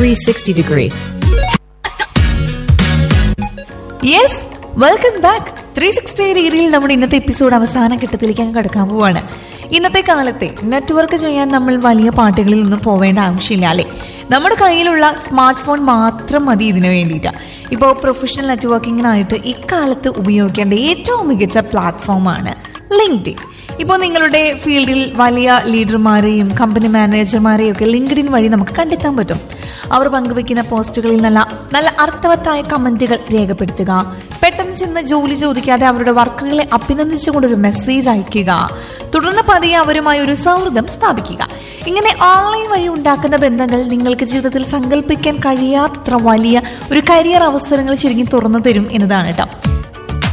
360 degree. Yes welcome back three sixty ഡിഗ്രിയിൽ നമ്മുടെ ഇന്നത്തെ എപ്പിസോഡ് അവസാന ഘട്ടത്തിലേക്ക് അങ്ങ് കടക്കാൻ പോവാണ് ഇന്നത്തെ കാലത്തെ നെറ്റ്വർക്ക് ചെയ്യാൻ നമ്മൾ വലിയ പാട്ടുകളിൽ ഒന്നും പോവേണ്ട ആവശ്യമില്ല അല്ലേ നമ്മുടെ കയ്യിലുള്ള സ്മാർട്ട് ഫോൺ മാത്രം മതി ഇതിനു വേണ്ടിയിട്ട് ഇപ്പോൾ പ്രൊഫഷണൽ നെറ്റ്വർക്കിങ്ങിനായിട്ട് ഇക്കാലത്ത് ഉപയോഗിക്കേണ്ട ഏറ്റവും മികച്ച പ്ലാറ്റ്ഫോമാണ് ലിങ്ക്ഡിൻ ഇപ്പോൾ നിങ്ങളുടെ ഫീൽഡിൽ വലിയ ലീഡർമാരെയും കമ്പനി മാനേജർമാരെയും ഒക്കെ ലിങ്ക്ഡിൻ വഴി നമുക്ക് കണ്ടെത്താൻ പറ്റും അവർ പങ്കുവെക്കുന്ന പോസ്റ്റുകളിൽ നല്ല നല്ല അർത്ഥവത്തായ കമന്റുകൾ രേഖപ്പെടുത്തുക പെട്ടെന്ന് ചെന്ന് ജോലി ചോദിക്കാതെ അവരുടെ വർക്കുകളെ അഭിനന്ദിച്ചുകൊണ്ട് ഒരു മെസ്സേജ് അയക്കുക തുടർന്ന് പതിയെ അവരുമായി ഒരു സൗഹൃദം സ്ഥാപിക്കുക ഇങ്ങനെ ഓൺലൈൻ വഴി ഉണ്ടാക്കുന്ന ബന്ധങ്ങൾ നിങ്ങൾക്ക് ജീവിതത്തിൽ സങ്കല്പിക്കാൻ കഴിയാത്തത്ര വലിയ ഒരു കരിയർ അവസരങ്ങൾ ശരിക്കും തുറന്നു തരും എന്നതാണ് കേട്ടോ